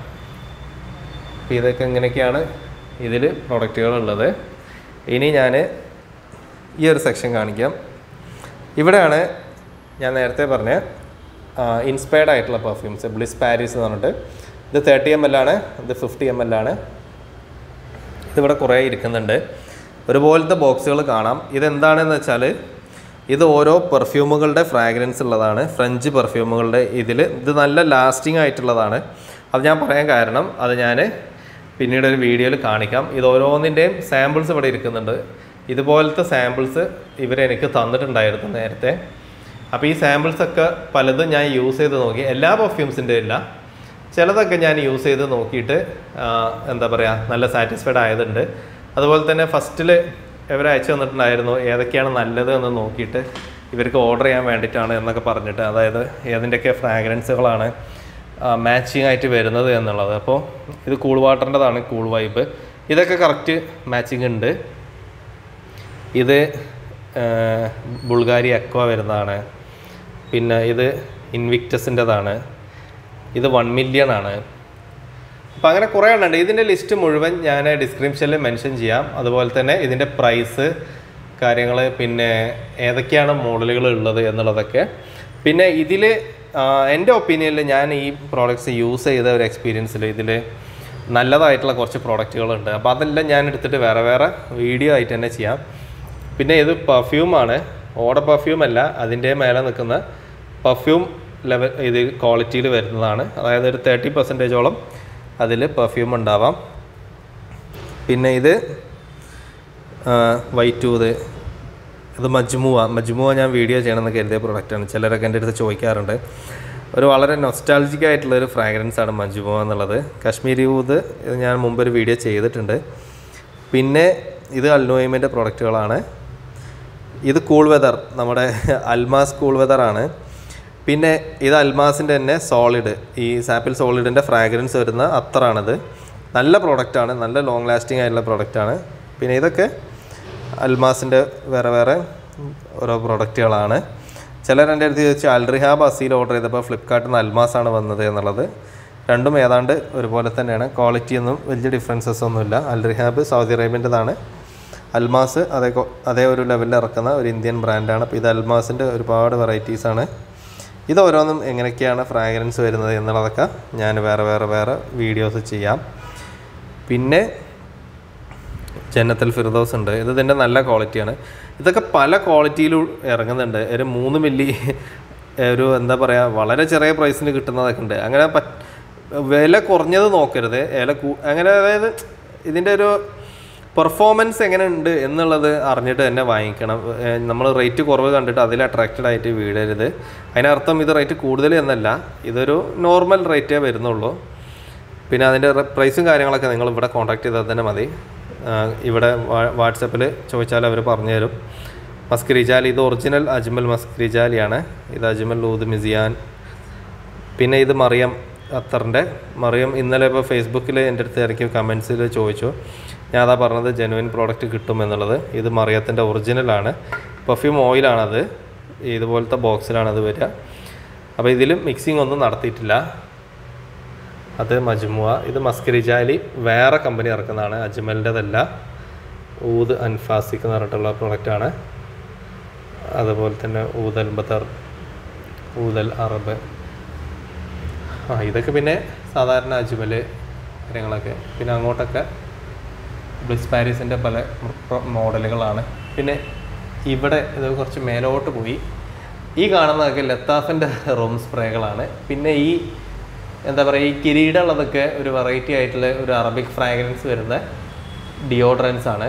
അപ്പോൾ ഇതൊക്കെ ഇങ്ങനെയൊക്കെയാണ് ഇതിൽ പ്രൊഡക്റ്റുകളുള്ളത് ഇനി ഞാൻ ഈ ഒരു സെക്ഷൻ കാണിക്കാം ഇവിടെയാണ് ഞാൻ നേരത്തെ പറഞ്ഞ ഇൻസ്പയർഡ് ആയിട്ടുള്ള പെർഫ്യൂംസ് ബ്ലിസ് പാരീസ് എന്ന് പറഞ്ഞിട്ട് ഇത് തേർട്ടി എം എൽ ആണ് ഇത് ഫിഫ്റ്റി എം എൽ ആണ് ഇതിവിടെ കുറേ ഇരിക്കുന്നുണ്ട് ഒരുപോലത്തെ ബോക്സുകൾ കാണാം ഇതെന്താണെന്ന് വെച്ചാൽ ഇത് ഓരോ പെർഫ്യൂമുകളുടെ ഫ്രാഗ്രൻസ് ഉള്ളതാണ് ഫ്രഞ്ച് പെർഫ്യൂമുകളുടെ ഇതിൽ ഇത് നല്ല ലാസ്റ്റിംഗ് ആയിട്ടുള്ളതാണ് അത് ഞാൻ പറയാൻ കാരണം അത് ഞാൻ പിന്നീട് ഒരു വീഡിയോയിൽ കാണിക്കാം ഇത് ഓരോന്നിൻ്റെയും സാമ്പിൾസ് ഇവിടെ ഇരിക്കുന്നുണ്ട് ഇതുപോലത്തെ സാമ്പിൾസ് ഇവരെനിക്ക് തന്നിട്ടുണ്ടായിരുന്നു നേരത്തെ അപ്പോൾ ഈ സാമ്പിൾസ് ഒക്കെ പലതും ഞാൻ യൂസ് ചെയ്ത് നോക്കി എല്ലാ പെർഫ്യൂംസിൻ്റെ ഇല്ല ചിലതൊക്കെ ഞാൻ യൂസ് ചെയ്ത് നോക്കിയിട്ട് ആ, എന്താ പറയുക നല്ല സാറ്റിസ്ഫൈഡ് ആയതുണ്ട് അതുപോലെ തന്നെ ഫസ്റ്റിൽ ഇവർ അയച്ചു തന്നിട്ടുണ്ടായിരുന്നു ഏതൊക്കെയാണ് നല്ലത് എന്ന് നോക്കിയിട്ട് ഇവർക്ക് ഓർഡർ ചെയ്യാൻ വേണ്ടിയിട്ടാണ് എന്നൊക്കെ പറഞ്ഞിട്ട് അതായത് ഏതിൻ്റെയൊക്കെ ഫ്രാഗ്രൻസുകളാണ് മാച്ചിങ് ആയിട്ട് വരുന്നത് എന്നുള്ളത് അപ്പോൾ ഇത് കൂൾ വാട്ടറിൻ്റെതാണ് കൂൾ വൈബ് ഇതൊക്കെ കറക്റ്റ് മാച്ചിങ് ഉണ്ട് ഇത് ആ, ബുൾഗാരി അക്വ വരുന്നതാണ് പിന്നെ ഇത് ഇൻവിക്ടസിൻ്റെതാണ് ഇത് വൺ മില്യൺ ആണ് അപ്പം അങ്ങനെ കുറേ എണ്ണുണ്ട് ഇതിൻ്റെ ലിസ്റ്റ് മുഴുവൻ ഞാൻ ഡിസ്ക്രിപ്ഷനിൽ മെൻഷൻ ചെയ്യാം അതുപോലെ തന്നെ ഇതിൻ്റെ പ്രൈസ് കാര്യങ്ങൾ പിന്നെ ഏതൊക്കെയാണ് മോഡലുകൾ ഉള്ളത് എന്നുള്ളതൊക്കെ പിന്നെ ഇതിൽ എൻ്റെ ഒപ്പീനിയനിൽ ഞാൻ ഈ പ്രോഡക്റ്റ്സ് യൂസ് ചെയ്ത ഒരു എക്സ്പീരിയൻസിൽ ഇതിൽ നല്ലതായിട്ടുള്ള കുറച്ച് പ്രോഡക്റ്റുകളുണ്ട് അപ്പോൾ അതെല്ലാം ഞാൻ എടുത്തിട്ട് വേറെ വേറെ വീഡിയോ ആയിട്ട് തന്നെ ചെയ്യാം പിന്നെ ഇത് പെർഫ്യൂമാണ് ഓട പെർഫ്യൂം അല്ല അതിൻ്റെ മേലെ നിൽക്കുന്ന പെർഫ്യൂം ലെവൽ ഇത് ക്വാളിറ്റിയിൽ വരുന്നതാണ് അതായത് ഒരു തേർട്ടി പെർസെൻറ്റേജോളം അതിൽ പെർഫ്യൂം ഉണ്ടാവാം പിന്നെ ഇത് വൈറ്റ് ഊത് ഇത് മജ്മുവ മജ്മുവ ഞാൻ വീഡിയോ ചെയ്യണമെന്ന് കരുതിയ പ്രൊഡക്റ്റാണ് ചിലരൊക്കെ എൻ്റെ അടുത്ത് ചോദിക്കാറുണ്ട് ഒരു വളരെ നൊസ്റ്റാൾജിക് ആയിട്ടുള്ള ഒരു ഫ്രാഗ്രൻസ് ആണ് മജ്മുവ എന്നുള്ളത് കാശ്മീരി ഊത് ഇത് ഞാൻ മുമ്പ് ഒരു വീഡിയോ ചെയ്തിട്ടുണ്ട് പിന്നെ ഇത് അൽനോയിമിൻ്റെ പ്രൊഡക്റ്റുകളാണ് ഇത് കൂൾ വെതർ നമ്മുടെ അൽമാസ് കൂൾ വെതർ ആണ് പിന്നെ ഇത് അൽമാസിൻ്റെ തന്നെ സോളിഡ് ഈ സാപ്പിൾ സോളിഡിൻ്റെ ഫ്രാഗ്രൻസ് വരുന്ന അത്തറാണിത് നല്ല പ്രോഡക്റ്റാണ് നല്ല ലോങ് ലാസ്റ്റിംഗ് ആയിട്ടുള്ള പ്രോഡക്റ്റാണ് പിന്നെ ഇതൊക്കെ അൽമാസിൻ്റെ വേറെ വേറെ ഓരോ പ്രോഡക്റ്റുകളാണ് ചിലർ എൻ്റെ അടുത്ത് ചോദിച്ചു അൽറിഹാബ് അസീൽ ഓർഡർ ചെയ്തപ്പോൾ ഫ്ലിപ്കാർട്ടിൽ നിന്ന് അൽമാസാണ് വന്നത് എന്നുള്ളത് രണ്ടും ഏതാണ്ട് ഒരുപോലെ തന്നെയാണ് ക്വാളിറ്റി ഒന്നും വലിയ ഡിഫറൻസസ് ഒന്നുമില്ല അൽറിഹാബ് സൗദി അറേബ്യൻ്റെതാണ് അൽമാസ് അതേ കൊ- അതേ ഒരു ലെവലിൽ ഇറക്കുന്ന ഒരു ഇന്ത്യൻ ബ്രാൻഡാണ് അപ്പോൾ ഇത് അൽമാസിൻ്റെ ഒരുപാട് വെറൈറ്റീസാണ് ഇത് ഓരോന്നും എങ്ങനെയൊക്കെയാണ് ഫ്രാഗ്രൻസ് വരുന്നത് എന്നുള്ളതൊക്കെ ഞാൻ വേറെ വേറെ വേറെ വീഡിയോസ് ചെയ്യാം പിന്നെ ജന്നത്തൽ ഫിർദോസ് ഉണ്ട് ഇത് ഇതിൻ്റെ നല്ല ക്വാളിറ്റിയാണ് ഇതൊക്കെ പല ക്വാളിറ്റിയിലും ഇറങ്ങുന്നുണ്ട് ഒരു മൂന്ന് മില്ലി ഒരു എന്താ പറയുക വളരെ ചെറിയ പ്രൈസിന് കിട്ടുന്നതൊക്കെ ഉണ്ട് അങ്ങനെ പറ്റ് വില കുറഞ്ഞത് നോക്കരുത് വില കൂ അങ്ങനെ അതായത് ഇതിൻ്റെ ഒരു പെർഫോമൻസ് എങ്ങനെ ഉണ്ട് എന്നുള്ളത് അറിഞ്ഞിട്ട് തന്നെ വാങ്ങിക്കണം നമ്മൾ റേറ്റ് കുറവ് കണ്ടിട്ട് അതിൽ അട്രാക്റ്റഡ് ആയിട്ട് വീഴരുത് അതിനർത്ഥം ഇത് റേറ്റ് കൂടുതൽ എന്നല്ല ഇതൊരു നോർമൽ റേറ്റേ വരുന്നുള്ളൂ പിന്നെ അതിൻ്റെ പ്രൈസും കാര്യങ്ങളൊക്കെ നിങ്ങൾ ഇവിടെ കോൺടാക്ട് ചെയ്താൽ തന്നെ മതി ആ, ഇവിടെ വാട്സപ്പിൽ ചോദിച്ചാൽ അവർ പറഞ്ഞു തരും മസ്ക് റിജാലി ഇത് ഒറിജിനൽ അജ്മൽ മസ്ക് റിജാലിയാണ് ഇത് അജ്മൽ ലൂദ് മിസിയാൻ പിന്നെ ഇത് മറിയം അത്തറിൻ്റെ മറിയം ഇന്നലെ ഇപ്പോൾ ഫേസ്ബുക്കിൽ എൻ്റെ അടുത്ത് ഇറക്കിയ കമൻസിൽ ചോദിച്ചു ഞാൻ അതാ പറഞ്ഞത് ജെനുവിൻ പ്രോഡക്റ്റ് കിട്ടും എന്നുള്ളത് ഇത് മറിയത്തിൻ്റെ ഒറിജിനലാണ് പെർഫ്യൂം ഓയിലാണത് ഇതുപോലത്തെ ബോക്സിലാണ് അത് വരിക അപ്പോൾ ഇതിലും മിക്സിംഗ് ഒന്നും നടത്തിയിട്ടില്ല അത് മജ്മുവ ഇത് മസ്കരിജാലി വേറെ കമ്പനി ഇറക്കുന്നതാണ് അജ്മലിൻ്റെതല്ല ഊദ് അൻഫാസിക് എന്ന് പറഞ്ഞിട്ടുള്ള പ്രൊഡക്റ്റാണ് അതുപോലെ തന്നെ ഊദൽ ബദർ ഊദൽ അറബ് ആ ഇതൊക്കെ പിന്നെ സാധാരണ അജ്മൽ കാര്യങ്ങളൊക്കെ പിന്നെ അങ്ങോട്ടൊക്കെ ബ്ലിസ് പാരീസിൻ്റെ പല മ- മോഡലുകളാണ് പിന്നെ ഇവിടെ ഇത് കുറച്ച് മേലോട്ട് പോയി ഈ കാണുന്നതൊക്കെ ലത്താഫിൻ്റെ റൂം സ്പ്രേകളാണ് പിന്നെ ഈ എന്താ പറയുക ഈ കിരീടമുള്ളതൊക്കെ ഒരു വെറൈറ്റി ആയിട്ടുള്ള ഒരു അറബിക് ഫ്രാഗ്രൻസ് വരുന്ന ഡിയോഡ്രൻസ് ആണ്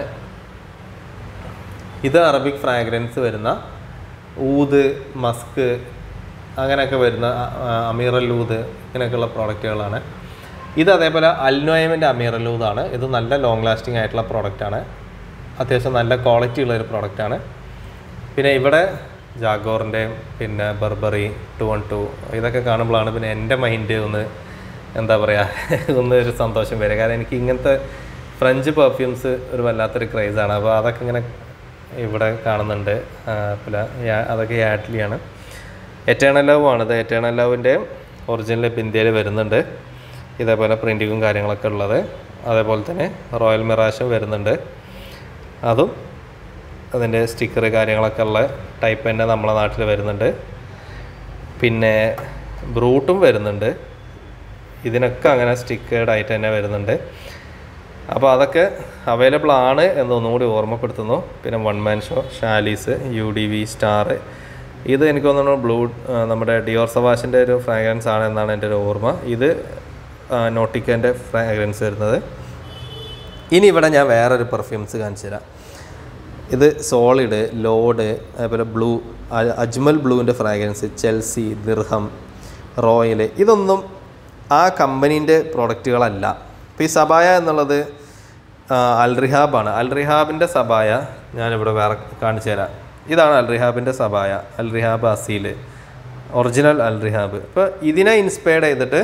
ഇത് അറബിക് ഫ്രാഗ്രൻസ് വരുന്ന ഊത് മസ്ക് അങ്ങനെയൊക്കെ വരുന്ന ആ, അമീറൽ ഊത് ഇങ്ങനെയൊക്കെയുള്ള പ്രോഡക്റ്റുകളാണ് ഇത് അതേപോലെ അൽനോയമിൻ്റെ അമീറൽ ഊതാണ് ഇത് നല്ല ലോങ് ലാസ്റ്റിംഗ് ആയിട്ടുള്ള പ്രോഡക്റ്റാണ് അത്യാവശ്യം നല്ല ക്വാളിറ്റി ഉള്ള ഒരു പ്രോഡക്റ്റാണ് പിന്നെ ഇവിടെ ജാഗോറിൻ്റെയും പിന്നെ ബർബറി ടു വൺ ടു ഇതൊക്കെ കാണുമ്പോഴാണ് പിന്നെ എൻ്റെ മൈൻഡ് ഒന്ന് എന്താ പറയുക ഒന്ന് ഒരു സന്തോഷം വരിക കാരണം എനിക്ക് ഇങ്ങനത്തെ ഫ്രഞ്ച് പെർഫ്യൂംസ് ഒരു വല്ലാത്തൊരു ക്രൈസാണ് അപ്പോൾ അതൊക്കെ ഇങ്ങനെ ഇവിടെ കാണുന്നുണ്ട് ആ, പിന്നെ യാ- അതൊക്കെ യാഡ്ലിയാണ് എറ്റേണൽ ലവ് ആണിത് എറ്റേണൽ ലവിൻ്റെ ഒറിജിനൽ ഇപ്പം ഇന്ത്യയിൽ വരുന്നുണ്ട് ഇതേപോലെ പ്രിൻറ്റിങ്ങും കാര്യങ്ങളൊക്കെ ഉള്ളത് അതേപോലെ തന്നെ റോയൽ മിറാഷും വരുന്നുണ്ട് അതും അതിൻ്റെ സ്റ്റിക്കർ കാര്യങ്ങളൊക്കെ ഉള്ള ടൈപ്പ് തന്നെ നമ്മളെ നാട്ടിൽ വരുന്നുണ്ട് പിന്നെ ബ്രൂട്ടും വരുന്നുണ്ട് ഇതിനൊക്കെ അങ്ങനെ സ്റ്റിക്കേർഡ് ആയിട്ട് തന്നെ വരുന്നുണ്ട് അപ്പോൾ അതൊക്കെ അവൈലബിൾ ആണ് എന്നൊന്നുകൂടി ഓർമ്മപ്പെടുത്തുന്നു പിന്നെ വൺ മാൻ ഷോ ഷാലീസ് യു ഡി വി സ്റ്റാർ ഇത് എനിക്ക് തോന്നുന്നു ബ്ലൂ ആ, നമ്മുടെ ഡിയോർ സവാഷിൻ്റെ ഒരു ഫ്രാഗ്രൻസ് ആണ് എന്നാണ് എൻ്റെ ഒരു ഓർമ്മ ഇത് നോട്ടിക്കൻ്റെ ഫ്രാഗ്രൻസ് വരുന്നത് ഇനി ഇവിടെ ഞാൻ വേറൊരു പെർഫ്യൂംസ് കാണിച്ചു തരാം ഇത് സോളിഡ് ലോഡ് അതേപോലെ ബ്ലൂ അ- അജ്മൽ ബ്ലൂവിൻ്റെ ഫ്രാഗ്രൻസ് ചെൽസി ദിർഹം റോയൽ ഇതൊന്നും ആ കമ്പനീൻ്റെ പ്രോഡക്റ്റുകളല്ല ഇപ്പോൾ ഈ സബായ എന്നുള്ളത് ആ, അൽ റിഹാബാണ് അൽ റിഹാബിൻ്റെ സബായ ഞാനിവിടെ വേറെ കാണിച്ചു തരാം ഇതാണ് അൽ റിഹാബിൻ്റെ Sabaya Al Rehab Aseel original Al Rehab ഇപ്പോൾ ഇതിനെ ഇൻസ്പയർഡ് ചെയ്തിട്ട്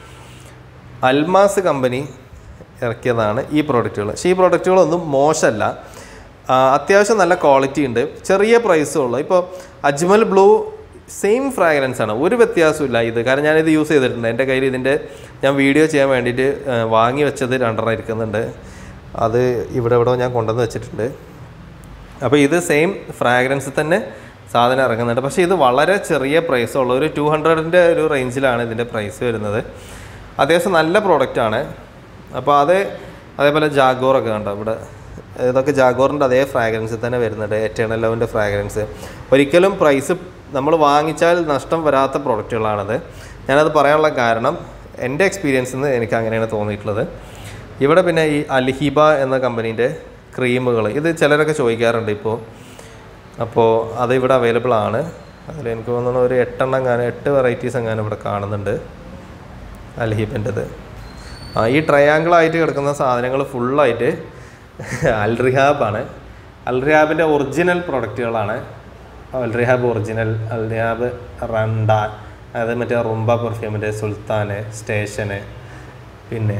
അൽമാസ് കമ്പനി ഇറക്കിയതാണ് ഈ പ്രോഡക്റ്റുകൾ പക്ഷേ ഈ പ്രോഡക്റ്റുകളൊന്നും മോശമല്ല ആ, അത്യാവശ്യം നല്ല ക്വാളിറ്റി ഉണ്ട് ചെറിയ പ്രൈസും ഉള്ളു ഇപ്പോൾ അജ്മൽ ബ്ലൂ സെയിം ഫ്രാഗ്രൻസ് ആണ് ഒരു വ്യത്യാസമില്ല ഇത് കാരണം ഞാനിത് യൂസ് ചെയ്തിട്ടുണ്ട് എൻ്റെ കയ്യിൽ ഇതിൻ്റെ ഞാൻ വീഡിയോ ചെയ്യാൻ വേണ്ടിയിട്ട് ആ, വാങ്ങി വെച്ചത് രണ്ടെണ്ണം ഇരിക്കുന്നുണ്ട് അത് ഇവിടെ ഇവിടെ ഞാൻ കൊണ്ടുവന്ന് വെച്ചിട്ടുണ്ട് അപ്പോൾ ഇത് സെയിം ഫ്രാഗ്രൻസ് തന്നെ സാധനം ഇറങ്ങുന്നുണ്ട് പക്ഷേ ഇത് വളരെ ചെറിയ പ്രൈസ് ഉള്ള ഒരു ടു ഹൺഡ്രഡിൻ്റെ ഒരു റേഞ്ചിലാണ് ഇതിൻ്റെ പ്രൈസ് വരുന്നത് അത്യാവശ്യം നല്ല പ്രോഡക്റ്റാണ് അപ്പോൾ അത് അതേപോലെ ജാഗോറൊക്കെ കണ്ടോ ഇവിടെ ഇതൊക്കെ ജാഗോറിൻ്റെ അതേ ഫ്രാഗ്രൻസിൽ തന്നെ വരുന്നുണ്ട് എറ്റേണൽ ലെവൻ്റെ ഫ്രാഗ്രൻസ് ഒരിക്കലും പ്രൈസ് നമ്മൾ വാങ്ങിച്ചാൽ നഷ്ടം വരാത്ത പ്രോഡക്റ്റുകളാണത് ഞാനത് പറയാനുള്ള കാരണം എൻ്റെ എക്സ്പീരിയൻസിൽ നിന്ന് എനിക്ക് അങ്ങനെയാണ് തോന്നിയിട്ടുള്ളത് ഇവിടെ പിന്നെ ഈ അൽഹിബ എന്ന കമ്പനീൻ്റെ ക്രീമുകൾ ഇത് ചിലരൊക്കെ ചോദിക്കാറുണ്ട് ഇപ്പോൾ അപ്പോൾ അത് ഇവിടെ അവൈലബിൾ ആണ് അതിൽ എനിക്ക് തോന്നുന്നു ഒരു എട്ടെണ്ണം എങ്ങാനും എട്ട് വെറൈറ്റീസ് എങ്ങാനും ഇവിടെ കാണുന്നുണ്ട് അൽഹിബിൻ്റെത് ആ ഈ ട്രയാങ്കിൾ ആയിട്ട് കിടക്കുന്ന സാധനങ്ങൾ ഫുള്ളായിട്ട് അൽറിഹാബാണ് അൽറിഹാബിൻ്റെ ഒറിജിനൽ പ്രൊഡക്റ്റുകളാണ് അൽറിഹാബ് ഒറിജിനൽ അൽറിഹാബ് റണ്ടാൻ അതായത് മറ്റേ റുംബ പെർഫ്യൂമിൻ്റെ സുൽത്താന് സ്റ്റേഷന് പിന്നെ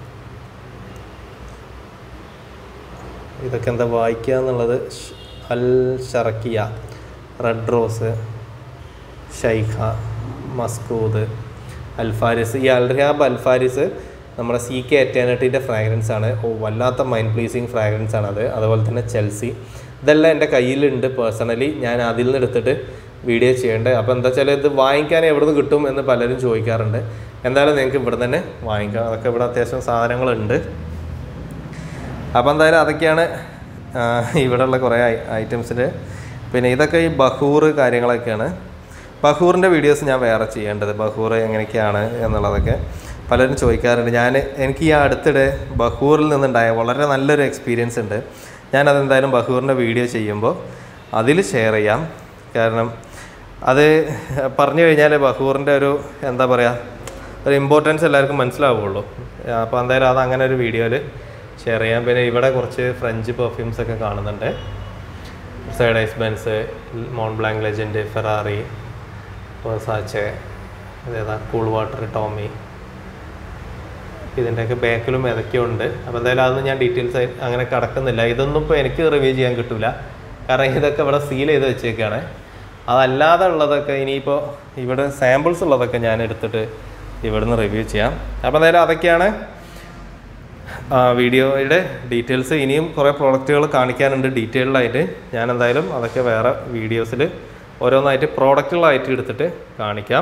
ഇതൊക്കെ എന്താ വായിക്കുക എന്നുള്ളത് ഷ്- അൽ ഷറക്കിയ റെഡ് റോസ് ഷൈഖ മസ്കൂദ് അൽഫാരിസ് ഈ അൽറിഹാബ് അൽഫാരിസ് നമ്മുടെ സി കെ എറ്റാനിറ്റിൻ്റെ ഫ്രാഗ്രൻസ് ആണ് ഓ വല്ലാത്ത മൈൻഡ് പ്ലീസിങ് ഫ്രാഗ്രൻസ് ആണ് അത് അതുപോലെ തന്നെ ചെൽസി ഇതെല്ലാം എൻ്റെ കയ്യിലുണ്ട് പേഴ്സണലി ഞാൻ അതിൽ നിന്ന് എടുത്തിട്ട് വീഡിയോ ചെയ്യേണ്ടത് അപ്പോൾ എന്താ വെച്ചാൽ ഇത് വാങ്ങിക്കാൻ എവിടെ നിന്ന് കിട്ടും എന്ന് പലരും ചോദിക്കാറുണ്ട് എന്തായാലും നിങ്ങൾക്ക് ഇവിടെ തന്നെ വാങ്ങിക്കാം അതൊക്കെ ഇവിടെ അത്യാവശ്യം സാധനങ്ങളുണ്ട് അപ്പോൾ എന്തായാലും അതൊക്കെയാണ് ആ, ഇവിടെയുള്ള കുറേ ഐറ്റംസിൽ പിന്നെ ഇതൊക്കെ ഈ ബഹൂർ കാര്യങ്ങളൊക്കെയാണ് ബഹൂറിൻ്റെ വീഡിയോസ് ഞാൻ വേറെ ചെയ്യേണ്ടത് ബഹൂർ എങ്ങനെയൊക്കെയാണ് എന്നുള്ളതൊക്കെ പലരും ചോദിക്കാറുണ്ട് ഞാൻ എനിക്ക് ഈ അടുത്തിടെ ബഹൂറിൽ നിന്നുണ്ടായ വളരെ നല്ലൊരു എക്സ്പീരിയൻസ് ഉണ്ട് ഞാനതെന്തായാലും ബഹൂറിൻ്റെ വീഡിയോ ചെയ്യുമ്പോൾ അതിൽ ഷെയർ ചെയ്യാം കാരണം അത് പറഞ്ഞു കഴിഞ്ഞാൽ ബഹൂറിൻ്റെ ഒരു എന്താ പറയുക ഒരു ഇമ്പോർട്ടൻസ് എല്ലാവർക്കും മനസ്സിലാവുള്ളൂ അപ്പോൾ എന്തായാലും അത് അങ്ങനെ ഒരു വീഡിയോയിൽ ഷെയർ ചെയ്യാം പിന്നെ ഇവിടെ കുറച്ച് ഫ്രഞ്ച് പെർഫ്യൂംസ് ഒക്കെ കാണുന്നുണ്ട് സൈഡൈസ് Benz Mont Blanc legend Ferrari സാച്ചെ അതേതാ കൂൾ വാട്ടർ ടോമി ഇതിൻ്റെയൊക്കെ ബാക്കിലും ഏതൊക്കെയോ ഉണ്ട് അപ്പോൾ എന്തായാലും അതൊന്നും ഞാൻ ഡീറ്റെയിൽസ് ആയി അങ്ങനെ കടക്കുന്നില്ല ഇതൊന്നും ഇപ്പോൾ എനിക്ക് റിവ്യൂ ചെയ്യാൻ കിട്ടില്ല കാരണം ഇതൊക്കെ ഇവിടെ സീൽ ചെയ്ത് വെച്ചേക്കാണ് അതല്ലാതെ ഉള്ളതൊക്കെ ഇനിയിപ്പോൾ ഇവിടെ സാമ്പിൾസ് ഉള്ളതൊക്കെ ഞാൻ എടുത്തിട്ട് ഇവിടുന്ന് റിവ്യൂ ചെയ്യാം അപ്പോൾ എന്തായാലും അതൊക്കെയാണ് ആ, വീഡിയോയുടെ ഡീറ്റെയിൽസ് ഇനിയും കുറേ പ്രോഡക്റ്റുകൾ കാണിക്കാനുണ്ട് ഡീറ്റെയിൽഡ് ആയിട്ട് ഞാൻ എന്തായാലും അതൊക്കെ വേറെ വീഡിയോസിൽ ഓരോന്നായിട്ട് പ്രോഡക്റ്റുകളായിട്ട് എടുത്തിട്ട് കാണിക്കാം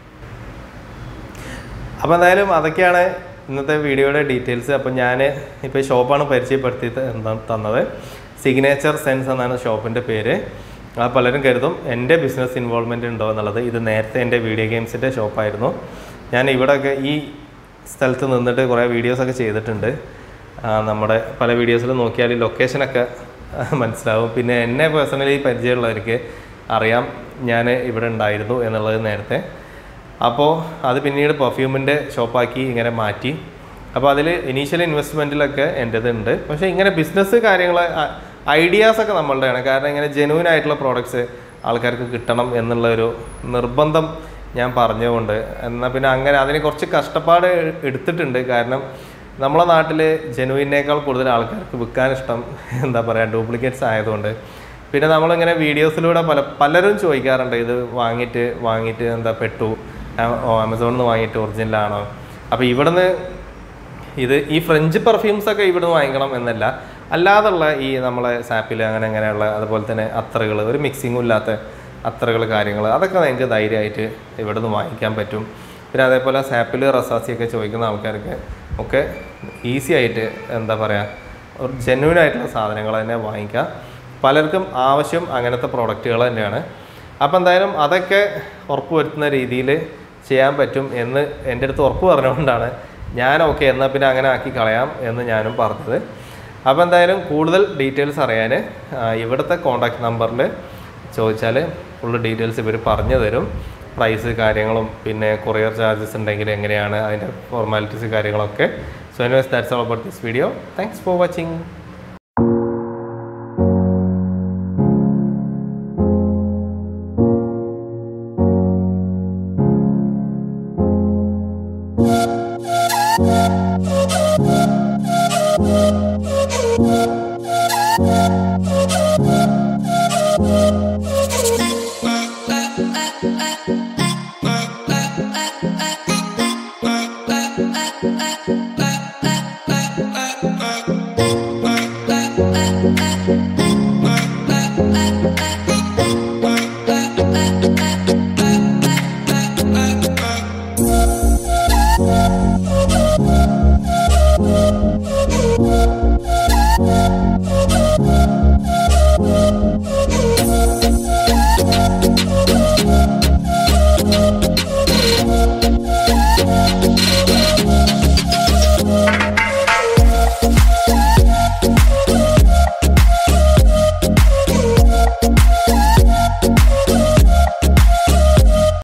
അപ്പോൾ എന്തായാലും അതൊക്കെയാണ് ഇന്നത്തെ വീഡിയോയുടെ ഡീറ്റെയിൽസ് അപ്പോൾ ഞാൻ ഇപ്പോൾ ഷോപ്പാണ് പരിചയപ്പെടുത്തി ത- തന്നത് സിഗ്നേച്ചർ സെൻസ് എന്നാണ് ഷോപ്പിൻ്റെ പേര് ആ പലരും കരുതും എൻ്റെ ബിസിനസ് ഇൻവോൾവ്മെൻറ്റ് ഉണ്ടോ എന്നുള്ളത് ഇത് നേരത്തെ എൻ്റെ വീഡിയോ ഗെയിംസിൻ്റെ ഷോപ്പായിരുന്നു ഞാൻ ഇവിടെയൊക്കെ ഈ സ്ഥലത്ത് നിന്നിട്ട് കുറേ വീഡിയോസൊക്കെ ചെയ്തിട്ടുണ്ട് ആ, നമ്മുടെ പല വീഡിയോസിലും നോക്കിയാൽ ഈ ലൊക്കേഷനൊക്കെ മനസ്സിലാവും പിന്നെ എന്നെ പേഴ്സണലി പരിചയമുള്ളവർക്ക് അറിയാം ഞാൻ ഇവിടെ ഉണ്ടായിരുന്നു എന്നുള്ളത് നേരത്തെ അപ്പോൾ അത് പിന്നീട് പെർഫ്യൂമിൻ്റെ ഷോപ്പാക്കി ഇങ്ങനെ മാറ്റി അപ്പോൾ അതിൽ ഇനീഷ്യൽ ഇൻവെസ്റ്റ്മെൻറ്റിലൊക്കെ എൻ്റെത് ഉണ്ട് പക്ഷേ ഇങ്ങനെ ബിസിനസ് കാര്യങ്ങൾ ഐഡിയാസ് ഒക്കെ നമ്മളുടെയാണ് കാരണം ഇങ്ങനെ ജെനുവിൻ ആയിട്ടുള്ള പ്രോഡക്ട്സ് ആൾക്കാർക്ക് കിട്ടണം എന്നുള്ള ഒരു നിർബന്ധം ഞാൻ പറഞ്ഞുകൊണ്ട് എന്നാൽ പിന്നെ അങ്ങനെ അതിന് കുറച്ച് കഷ്ടപ്പാട് എടുത്തിട്ടുണ്ട് കാരണം നമ്മളെ നാട്ടിൽ ജെനുവിനേക്കാൾ കൂടുതൽ ആൾക്കാർക്ക് വിൽക്കാൻ ഇഷ്ടം എന്താ പറയുക ഡ്യൂപ്ലിക്കേറ്റ്സ് ആയതുകൊണ്ട് പിന്നെ നമ്മളിങ്ങനെ വീഡിയോസിലൂടെ പല പലരും ചോദിക്കാറുണ്ട് ഇത് വാങ്ങിയിട്ട് വാങ്ങിയിട്ട് എന്താ പെട്ടു ആ- ഓ, ആമസോണിൽ നിന്ന് വാങ്ങിയിട്ട് ഒറിജിനലാണോ അപ്പോൾ ഇവിടുന്ന് ഇത് ഈ ഫ്രഞ്ച് പെർഫ്യൂംസ് ഒക്കെ ഇവിടുന്ന് വാങ്ങിക്കണം എന്നല്ല അല്ലാതുള്ള ഈ നമ്മളെ സാപ്പിൽ അങ്ങനെ അങ്ങനെയുള്ള അതുപോലെ തന്നെ അത്തറുകൾ ഒരു മിക്സിങ്ങും ഇല്ലാത്ത അത്തറുകൾ കാര്യങ്ങൾ അതൊക്കെ നിങ്ങൾക്ക് ധൈര്യമായിട്ട് ഇവിടുന്ന് വാങ്ങിക്കാൻ പറ്റും പിന്നെ അതേപോലെ സാപ്പിൽ റസാസിയൊക്കെ ചോദിക്കുന്ന ആൾക്കാർക്ക് ഒക്കെ ഈസി ആയിട്ട് എന്താ പറയുക ഒരു ജെന്യൂൻ ആയിട്ടുള്ള സാധനങ്ങൾ തന്നെ വാങ്ങിക്കാം പലർക്കും ആവശ്യം അങ്ങനത്തെ പ്രോഡക്റ്റുകൾ തന്നെയാണ് അപ്പോൾ എന്തായാലും അതൊക്കെ ഉറപ്പുവരുത്തുന്ന രീതിയിൽ ചെയ്യാൻ പറ്റും എന്ന് എൻ്റെ അടുത്ത് ഉറപ്പ് പറഞ്ഞുകൊണ്ടാണ് ഞാൻ ഓക്കെ എന്നാൽ പിന്നെ അങ്ങനെ ആക്കി കളയാം എന്ന് ഞാനും പറഞ്ഞത് അപ്പോൾ എന്തായാലും കൂടുതൽ ഡീറ്റെയിൽസ് അറിയാൻ ആ, ഇവിടുത്തെ കോൺടാക്ട് നമ്പറിൽ ചോദിച്ചാൽ ഫുള്ള് ഡീറ്റെയിൽസ് ഇവർ പറഞ്ഞു തരും പ്രൈസ് കാര്യങ്ങളും പിന്നെ കൊറിയർ ചാർജസ് ഉണ്ടെങ്കിൽ എങ്ങനെയാണ് അതിൻ്റെ ഫോർമാലിറ്റീസ് കാര്യങ്ങളൊക്കെ so anyways that's all about this video thanks for watching